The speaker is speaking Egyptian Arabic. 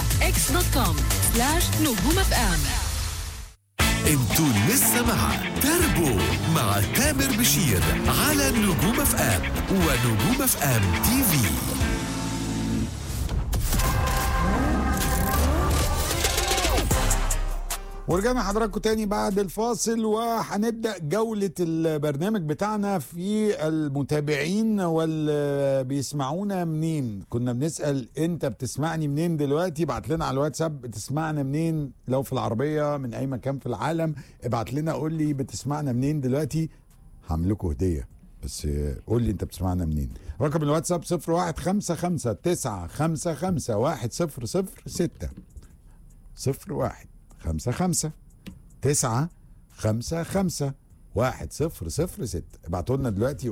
اكس دوت كوم سلاش نجوم اف ام انتوا لسه مع تربو مع تامر بشير على نجوم اف ام ونجوم اف ام تي في ورجعنا حضراتكم تاني بعد الفاصل وهنبدا جوله البرنامج بتاعنا في المتابعين واللي بيسمعونا منين كنا بنسال انت بتسمعني منين دلوقتي ابعت لنا على الواتساب بتسمعنا منين لو في العربيه من اي مكان في العالم ابعت لنا قول لي بتسمعنا منين دلوقتي هعمل هديه بس قول لي انت بتسمعنا منين رقم الواتساب 0155 955 1006 صفر واحد خمسة خمسة تسعة خمسة خمسة واحد صفر صفر ستة ابعتوا لنا دلوقتي